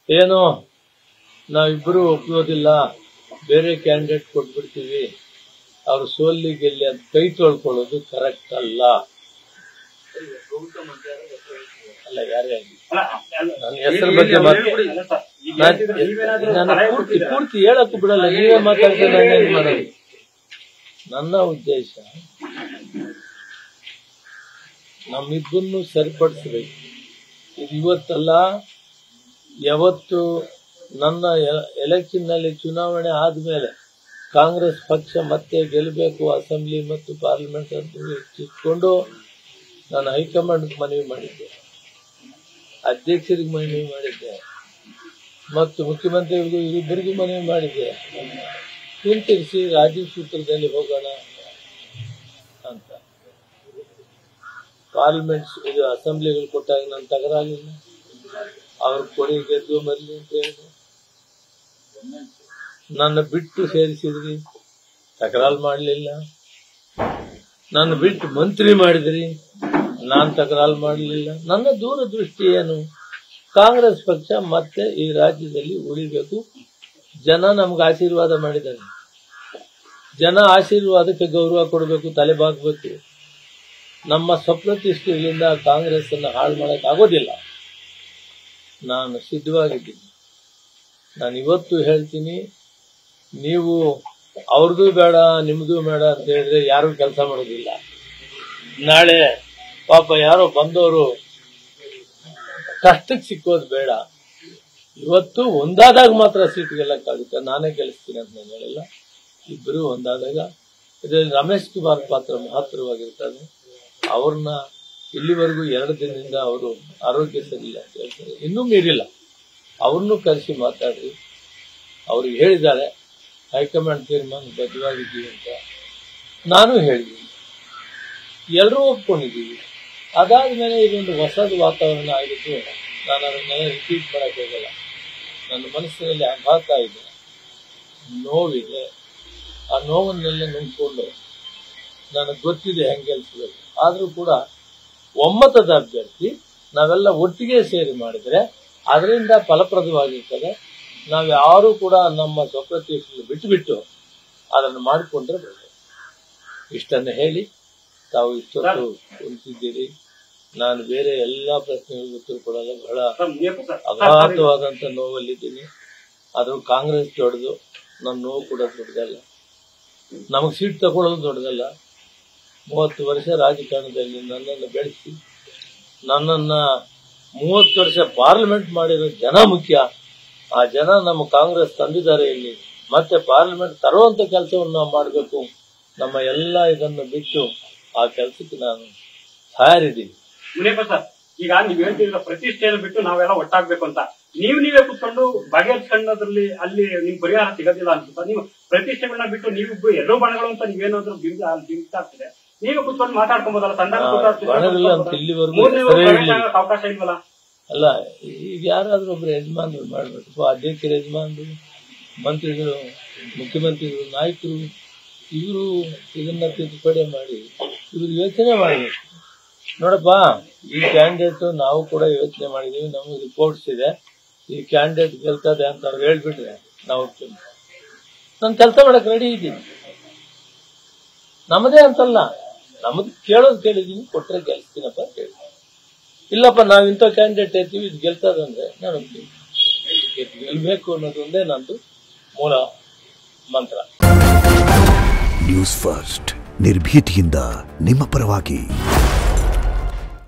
ಏನೋ ನಾವಿಬ್ಬರು ಒಪ್ಪೋದಿಲ್ಲ ಬೇರೆ ಕ್ಯಾಂಡಿಡೇಟ್ ಕೊಟ್ಬಿಡ್ತೀವಿ ಅವ್ರು ಸೋಲ್ಲಿ ಗೆಲ್ಲಿ ಅಂತ ಕೈ ತೊಳ್ಕೊಳ್ಳೋದು ಕರೆಕ್ಟ್ ಅಲ್ಲ ಅಲ್ಲ ಯಾರೇ ಆಗಲಿ ನನ್ನ ಹೆಸರು ಬಗ್ಗೆ ಮಾತ್ರ ನಾನು ಪೂರ್ತಿ ಪೂರ್ತಿ ಹೇಳಕ್ಕೂ ಬಿಡಲ್ಲ ನೀವೇ ಮಾತಾಡ್ತಾರೆ ನಾನು ಏನ್ ಮಾಡೋದು ನನ್ನ ಉದ್ದೇಶ ನಮ್ಮಿಬ್ಬರನ್ನು ಸರಿಪಡಿಸ್ಬೇಕು ಇದು ಇವತ್ತಲ್ಲ ಯಾವತ್ತು ನನ್ನ ಎಲೆಕ್ಷನ್ ನಲ್ಲಿ ಚುನಾವಣೆ ಆದ್ಮೇಲೆ ಕಾಂಗ್ರೆಸ್ ಪಕ್ಷ ಮತ್ತೆ ಗೆಲ್ಲಬೇಕು ಅಸೆಂಬ್ಲಿ ಮತ್ತು ಪಾರ್ಲಿಮೆಂಟ್ ಅಂತ ಇಟ್ಕೊಂಡು ನಾನು ಹೈಕಮಾಂಡ್ ಮನವಿ ಮಾಡಿದ್ದೆ ಅಧ್ಯಕ್ಷರಿಗೆ ಮನವಿ ಮಾಡಿದ್ದೆ ಮತ್ತು ಮುಖ್ಯಮಂತ್ರಿಗಳಿಗೂ ಇವರಿಬ್ಬರಿಗೂ ಮನವಿ ಮಾಡಿದ್ದೆ ಹಿಂತಿರಿಸಿ ರಾಜೀವ್ ಸೂತ್ರದಲ್ಲಿ ಹೋಗೋಣ ಅಂತ ಪಾರ್ಲಿಮೆಂಟ್ ಇದು ಅಸೆಂಬ್ಲಿಗಳು ಕೊಟ್ಟಾಗ ನಾನು ತಗರಾಗಿಲ್ಲ ಅವ್ರ ಕೊಡಿ ಗೆದ್ದು ಮರಲಿ ಅಂತ ಹೇಳಿದೆ ನನ್ನ ಬಿಟ್ಟು ಸೇರಿಸಿದ್ರಿ ತಕರಾರು ಮಾಡಲಿಲ್ಲ ನನ್ನ ಬಿಟ್ಟು ಮಂತ್ರಿ ಮಾಡಿದ್ರಿ ನಾನು ತಕರಾರು ಮಾಡಲಿಲ್ಲ ನನ್ನ ದೂರದೃಷ್ಟಿ ಏನು ಕಾಂಗ್ರೆಸ್ ಪಕ್ಷ ಮತ್ತೆ ಈ ರಾಜ್ಯದಲ್ಲಿ ಉಳಿಬೇಕು ಜನ ನಮ್ಗೆ ಆಶೀರ್ವಾದ ಮಾಡಿದ್ದಾರೆ ಜನ ಆಶೀರ್ವಾದಕ್ಕೆ ಗೌರವ ಕೊಡಬೇಕು ತಲೆಬಾಗಬೇಕು ನಮ್ಮ ಸ್ವಪ್ರತಿಷ್ಠೆಗಳಿಂದ ಕಾಂಗ್ರೆಸ್ ಅನ್ನು ಹಾಳು ಮಾಡಕ್ ಆಗೋದಿಲ್ಲ ನಾನು ಸಿದ್ಧವಾಗಿದ್ದೀನಿ ನಾನು ಇವತ್ತು ಹೇಳ್ತೀನಿ ನೀವು ಅವ್ರದ್ದು ಬೇಡ ನಿಮ್ದು ಬೇಡ ಅಂತ ಹೇಳಿದ್ರೆ ಯಾರು ಕೆಲಸ ಮಾಡೋದಿಲ್ಲ ನಾಳೆ ಪಾಪ ಯಾರೋ ಬಂದವರು ಕಷ್ಟಕ್ಕೆ ಸಿಕ್ಕೋದು ಬೇಡ ಇವತ್ತು ಒಂದಾದಾಗ ಮಾತ್ರ ಸೀಟ್ ಗೆಲ್ಲಕ್ಕಾಗುತ್ತೆ ನಾನೇ ಗೆಲ್ಲಿಸ್ತೀನಿ ಅಂತ ನಾನು ಹೇಳಿಲ್ಲ ಇಬ್ಬರು ಒಂದಾದಾಗ ಇದರಲ್ಲಿ ರಮೇಶ್ ಕುಮಾರ್ ಪಾತ್ರ ಮಹತ್ತರವಾಗಿರ್ತಾನೆ ಅವ್ರನ್ನ ಇಲ್ಲಿವರೆಗೂ ಎರಡು ದಿನದಿಂದ ಅವರು ಆರೋಗ್ಯ ಸರಿಯಿಲ್ಲ ಅಂತ ಹೇಳ್ತಾರೆ ಇನ್ನೂ ಮೀರಿಲ್ಲ ಅವ್ರನ್ನೂ ಕರೆಸಿ ಮಾತಾಡಿ ಅವ್ರಿಗೆ ಹೇಳಿದ್ದಾರೆ ಹೈಕಮಾಂಡ್ ತೀರ್ಮಾನ ಬದ್ಧವಾಗಿದ್ದೀವಿ ಅಂತ ನಾನು ಹೇಳಿದ್ದೀನಿ ಎಲ್ಲರೂ ಒಪ್ಕೊಂಡಿದ್ದೀವಿ ಅದಾದ್ಮೇಲೆ ಇದೊಂದು ಹೊಸದು ವಾತಾವರಣ ಆಗಿದ್ದು ನಾನು ಅದನ್ನೆಲ್ಲ ರಿಪೀಟ್ ಮಾಡಕ್ ಹೋಗಲ್ಲ ನನ್ನ ಮನಸ್ಸಿನಲ್ಲಿ ಆಘಾತ ಇದೆ ನೋವಿದೆ ಆ ನೋವನ್ನೆಲ್ಲ ನುಂಗ್ಕೊಂಡು ನನಗೆ ಗೊತ್ತಿದೆ ಹೆಂಗೆ ಗೆಲ್ಸ್ಬೇಕು ಆದರೂ ಕೂಡ ಒಮ್ಮತದ ಅಭ್ಯರ್ಥಿ ನಾವೆಲ್ಲ ಒಟ್ಟಿಗೆ ಸೇರಿ ಮಾಡಿದ್ರೆ ಅದರಿಂದ ಫಲಪ್ರದವಾಗಿರ್ತದೆ ನಾವು ಯಾರು ಕೂಡ ನಮ್ಮ ಸ್ವಪ್ರತಿಷ್ಠೆ ಬಿಟ್ಟು ಬಿಟ್ಟು ಅದನ್ನು ಮಾಡಿಕೊಂಡ್ರೆ ಬರ್ತದೆ ಇಷ್ಟನ್ನು ಹೇಳಿ ತಾವು ಇಷ್ಟೊತ್ತು ಕುಂತಿದ್ದೀರಿ ನಾನು ಬೇರೆ ಎಲ್ಲಾ ಪ್ರಶ್ನೆಗಳಿಗೂ ಉತ್ತರ ಕೊಡಲ್ಲ ಬಹಳ ಅಗಾಧವಾದಂತ ನೋವಲ್ಲಿದ್ದೀನಿ ಅದು ಕಾಂಗ್ರೆಸ್ ದೊಡ್ಡದು ನನ್ನ ನೋವು ಕೂಡ ದೊಡ್ಡದಲ್ಲ ನಮಗೆ ಸೀಟ್ ತಗೊಳ್ಳೋದು ದೊಡ್ಡದಲ್ಲ ಮೂವತ್ತು ವರ್ಷ ರಾಜಕಾರಣದಲ್ಲಿ ನನ್ನನ್ನು ಬೆಳೆಸಿ ನನ್ನನ್ನ ಮೂವತ್ತು ವರ್ಷ ಪಾರ್ಲಿಮೆಂಟ್ ಮಾಡಿರೋ ಜನ ಮುಖ್ಯ ಆ ಜನ ನಮ್ಮ ಕಾಂಗ್ರೆಸ್ ತಂದಿದ್ದಾರೆ ಇಲ್ಲಿ ಮತ್ತೆ ಪಾರ್ಲಿಮೆಂಟ್ ತರುವಂತ ಕೆಲಸವನ್ನು ನಾವು ಮಾಡಬೇಕು ನಮ್ಮ ಎಲ್ಲ ಇದನ್ನು ಬಿಟ್ಟು ಆ ಕೆಲಸಕ್ಕೆ ನಾನು ತಯಾರಿದ್ದೀನಿ ಮುನಿಯಪ್ಪ ಸರ್ ಈಗ ನೀವ್ ಹೇಳ್ತಿದ್ರ ಪ್ರತಿಷ್ಠೆಯನ್ನು ಬಿಟ್ಟು ನಾವೆಲ್ಲ ಒಟ್ಟಾಗ್ಬೇಕು ಅಂತ ನೀವು ನೀವೇ ಕುತ್ಕೊಂಡು ಬಗೆಹರಿಸ್ಕೊಂಡದ್ರಲ್ಲಿ ಅಲ್ಲಿ ನಿಮ್ ಪರಿಹಾರ ಸಿಗೋದಿಲ್ಲ ಅನ್ಸುತ್ತಾ ನೀವು ಪ್ರತಿಷ್ಠೆಗಳನ್ನ ಬಿಟ್ಟು ನೀವು ಎಲ್ಲೋ ಬಣಗಳು ಅಂತ ನೀವೇನಾದ್ರೂ ಬಿಂಬ ಬಿಂಬಿಸ್ತಾಗ್ತಿದೆ ನೀವೇ ಕುತ್ಕೊಂಡು ಮಾತಾಡ್ಕೊಬೋದಲ್ಲ ತಂಡ ಬಣಗಳು ಅಂತ ಇಲ್ಲಿವರೆಗೂ ಮೂರನೇ ಹೆಸರೇ ಇರ್ಲಿಲ್ಲ. ಅವಕಾಶ ಇಲ್ವಲ್ಲ ಅಲ್ಲ ಈಗ ಯಾರಾದ್ರೂ ಒಬ್ರು ಯಜಮಾನರು ಮಾಡ್ಬೇಕು ಅಥವಾ ಅಧ್ಯಕ್ಷರ ಯಜಮಾನರು ಮಂತ್ರಿಗಳು ಮುಖ್ಯಮಂತ್ರಿಗಳು ನಾಯಕರು ಇವರು ಇದನ್ನ ತಿದ್ದುಪಡಿ ಮಾಡಿ ಇವರು ಯೋಚನೆ ಮಾಡಬೇಕು ನೋಡಪ್ಪ ಈ ಕ್ಯಾಂಡಿಡೇಟ್ ನಾವು ಕೂಡ ಯೋಚನೆ ಮಾಡಿದೀವಿ ನಮಗೆ ರಿಪೋರ್ಟ್ಸ್ ಇದೆ ಈ ಕ್ಯಾಂಡಿಡೇಟ್ ಗೆಲ್ತದೆ ಅಂತ ಅವ್ರು ಹೇಳ್ಬಿಟ್ರೆ ನಾವು ಒಪ್ತೀವಿ. ನಾನು ಕೆಲಸ ಮಾಡಕ್ ರೆಡಿ ಇದ್ದೀನಿ ನಮ್ಮದೇ ಅಂತಲ್ಲ ನಮ್ಮದು ಕೇಳೋದು ಕೇಳಿದೀನಿ ಕೊಟ್ರೆ ಗೆಲ್ಸ್ತೀನಪ್ಪ ಅಂತ ಹೇಳಿ ಇಲ್ಲಪ್ಪ ನಾವು ಇಂಥ ಕ್ಯಾಂಡಿಡೇಟ್ ಐತೀವಿ ಇದು ಗೆಲ್ತದಂದ್ರೆ ನಾನು ಒಪ್ತೀನಿ. ಇದು ಗೆಲ್ಬೇಕು ಅನ್ನೋದು ಒಂದೇ ನಂದು ಮೂಲ ಮಂತ್ರ ನ್ಯೂಸ್ ಫಸ್ಟ್ ನಿರ್ಭೀತಿಯಿಂದ ನಿಮ್ಮ ಪರವಾಗಿ